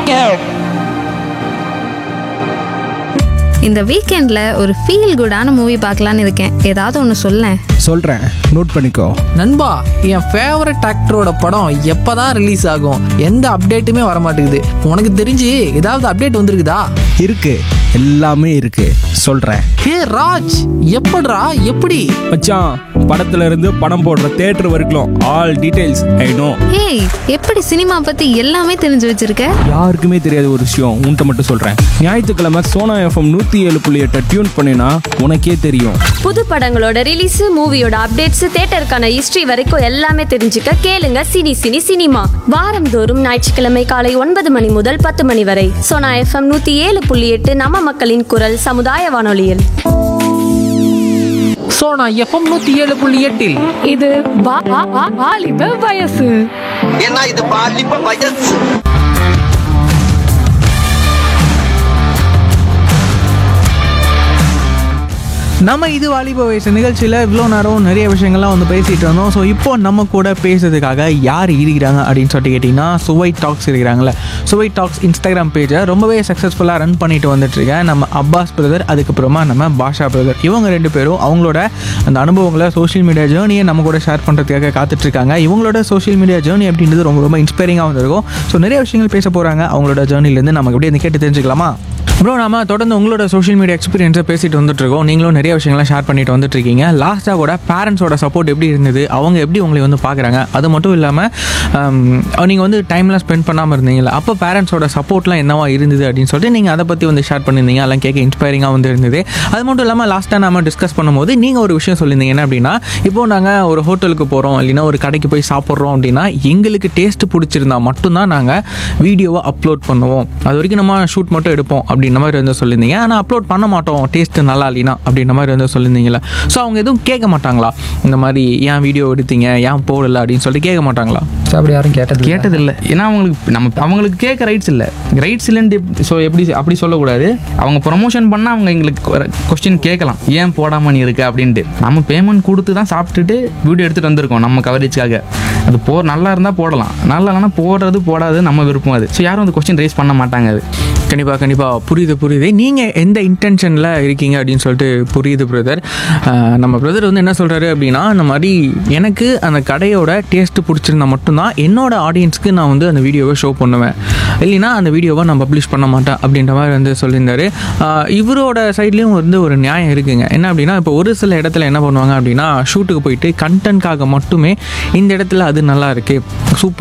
இந்த வீக்கெண்ட்ல ஒரு ஃபீல் குடான மூவி பார்க்கலான்னு இருக்கேன் ஏதாவது ஒன்று சொல்லேன் சொல்கிறேன் நோட் பண்ணிக்கோ நண்பா என் ஃபேவரட் ஆக்டரோட படம் எப்பதான் ரிலீஸ் ஆகும் எந்த அப்டேட்டுமே வர மாட்டேங்குது உனக்கு தெரிஞ்சு ஏதாவது அப்டேட் வந்திருக்குதா இருக்கு எல்லாமே இருக்கு சொல்கிறேன் ஹே ராஜ் எப்படிடா எப்படி மச்சான் படத்துல இருந்து படம் போடுற தேட்டர் வரைக்கும் ஆல் டீடைல்ஸ் ஐ நோ ஏய் எப்படி சினிமா பத்தி எல்லாமே தெரிஞ்சு வச்சிருக்க யாருக்குமே தெரியாத ஒரு விஷயம் உன்கிட்ட மட்டும் சொல்கிறேன் ஞாயிற்றுக்கிழமை சோனா எஃப்எம் நூற்றி ஏழு புள்ளி எட்டை டியூன் பண்ணினா உனக்கே தெரியும் புது படங்களோட ரிலீஸ் மூவியோட அப்டேட்ஸ் தேட்டருக்கான ஹிஸ்டரி வரைக்கும் எல்லாமே தெரிஞ்சுக்க கேளுங்க சினி சினி சினிமா வாரந்தோறும் ஞாயிற்றுக்கிழமை காலை ஒன்பது மணி முதல் பத்து மணி வரை சோனா எஃப்எம் நூத்தி ஏழு புள்ளி எட்டு நம்ம மக்களின் குரல் சமுதாய வானொலியில் ஸோ நான் எஃப்எம் நூற்றி ஏழு புள்ளி எட்டில் இது வா- வா- வா- வாலிப வயசு ஏன்னா இது பாலிப்ப வயசு நம்ம இது வாலிப வயசு நிகழ்ச்சியில் இவ்வளோ நேரம் நிறைய விஷயங்கள்லாம் வந்து பேசிகிட்டு இருந்தோம் ஸோ இப்போ நம்ம கூட பேசுறதுக்காக யார் இருக்கிறாங்க அப்படின்னு சொல்லிட்டு கேட்டிங்கன்னா சுவை டாக்ஸ் இருக்கிறாங்களே சுவை டாக்ஸ் இன்ஸ்டாகிராம் பேஜை ரொம்பவே சக்ஸஸ்ஃபுல்லாக ரன் பண்ணிட்டு வந்துட்டு இருக்கேன் நம்ம அப்பாஸ் பிரதர் அதுக்கப்புறமா நம்ம பாஷா பிரதர் இவங்க ரெண்டு பேரும் அவங்களோட அந்த அனுபவங்களை சோஷியல் மீடியா ஜேர்னியை நம்ம கூட ஷேர் பண்ணுறதுக்காக காத்துட்ருக்காங்க இவங்களோட சோஷியல் மீடியா ஜேர்னி அப்படின்றது ரொம்ப ரொம்ப இன்ஸ்பைரிங்காக வந்திருக்கும் ஸோ நிறைய விஷயங்கள் பேச போகிறாங்க அவங்களோட ஜேர்னிலேருந்து நமக்கு எப்படி கேட்டு தெரிஞ்சுக்கலாமா ப்ரோ நாம தொடர்ந்து உங்களோட சோஷியல் மீடியா எக்ஸ்பீரியன்ஸை பேசிட்டு வந்துட்டு இருக்கோம் நீங்களும் நிறைய விஷயங்கள்லாம் ஷேர் பண்ணிட்டு வந்துட்டு இருக்கீங்க லாஸ்ட்டாக கூட பேரண்ட்ஸோட சப்போர்ட் எப்படி இருந்தது அவங்க எப்படி உங்களை வந்து பார்க்குறாங்க அது மட்டும் இல்லாமல் நீங்கள் வந்து டைம்லாம் ஸ்பெண்ட் பண்ணாமல் இருந்தீங்களா அப்போ பேரண்ட்ஸோட சப்போர்ட்லாம் என்னவா இருந்தது அப்படின்னு சொல்லிட்டு நீங்கள் அதை பற்றி வந்து ஷேர் பண்ணியிருந்தீங்க அதெல்லாம் கேட்க இன்ஸ்பைரிங்காக வந்து இருந்தது அது மட்டும் இல்லாமல் லாஸ்ட்டாக நம்ம டிஸ்கஸ் பண்ணும்போது நீங்கள் ஒரு விஷயம் சொல்லியிருந்தீங்க என்ன அப்படின்னா இப்போ நாங்கள் ஒரு ஹோட்டலுக்கு போகிறோம் இல்லைன்னா ஒரு கடைக்கு போய் சாப்பிட்றோம் அப்படின்னா எங்களுக்கு டேஸ்ட் பிடிச்சிருந்தா மட்டும்தான் நாங்கள் வீடியோவை அப்லோட் பண்ணுவோம் அது வரைக்கும் நம்ம ஷூட் மட்டும் எடுப்போம் அப்படின்ற மாதிரி வந்து சொல்லியிருந்தீங்க ஆனால் அப்லோட் பண்ண மாட்டோம் டேஸ்ட் நல்லா இல்லைனா அப்படின்ற மாதிரி வந்து சொல்லியிருந்தீங்களா ஸோ அவங்க எதுவும் கேட்க மாட்டாங்களா இந்த மாதிரி ஏன் வீடியோ எடுத்தீங்க ஏன் போடல அப்படின்னு சொல்லிட்டு கேட்க மாட்டாங்களா அப்படி யாரும் கேட்டது கேட்டதில்லை ஏன்னா அவங்களுக்கு நம்ம அவங்களுக்கு கேட்க ரைட்ஸ் இல்லை ரைட்ஸ் இல்லைன்ட்டு ஸோ எப்படி அப்படி சொல்லக்கூடாது அவங்க ப்ரொமோஷன் பண்ணால் அவங்க எங்களுக்கு கொஸ்டின் கேட்கலாம் ஏன் போடாமல் நீ இருக்க அப்படின்ட்டு நம்ம பேமெண்ட் கொடுத்து தான் சாப்பிட்டுட்டு வீடியோ எடுத்துகிட்டு வந்திருக்கோம் நம்ம கவரேஜ்க்காக அது போ நல்லா இருந்தால் போடலாம் நல்லா இல்லைன்னா போடுறது போடாது நம்ம விருப்பம் அது ஸோ யாரும் அந்த கொஸ்டின் ரைஸ் பண்ண மாட்டாங்க அது கண்டிப்பாக கண்டிப்பாக புரியுது புரியுது நீங்கள் எந்த இன்டென்ஷனில் இருக்கீங்க அப்படின்னு சொல்லிட்டு புரியுது பிரதர் நம்ம பிரதர் வந்து என்ன சொல்கிறாரு அப்படின்னா இந்த மாதிரி எனக்கு அந்த கடையோட டேஸ்ட்டு பிடிச்சிருந்தா மட்டும்தான் என்னோட ஆடியன்ஸ்க்கு நான் வந்து அந்த வீடியோவை ஷோ பண்ணுவேன் இல்லைன்னா அந்த வீடியோவை நான் பப்ளிஷ் பண்ண மாட்டேன் அப்படின்ற மாதிரி வந்து சொல்லியிருந்தாரு ஆஹ் இவரோட சைட்லேயும் வந்து ஒரு நியாயம் இருக்குங்க என்ன அப்படின்னா இப்போ ஒரு சில இடத்துல என்ன பண்ணுவாங்க அப்படின்னா ஷூட்டுக்கு போயிட்டு கண்டென்ட்காக மட்டுமே இந்த இடத்துல அது நல்லா இருக்கு சூப்பர்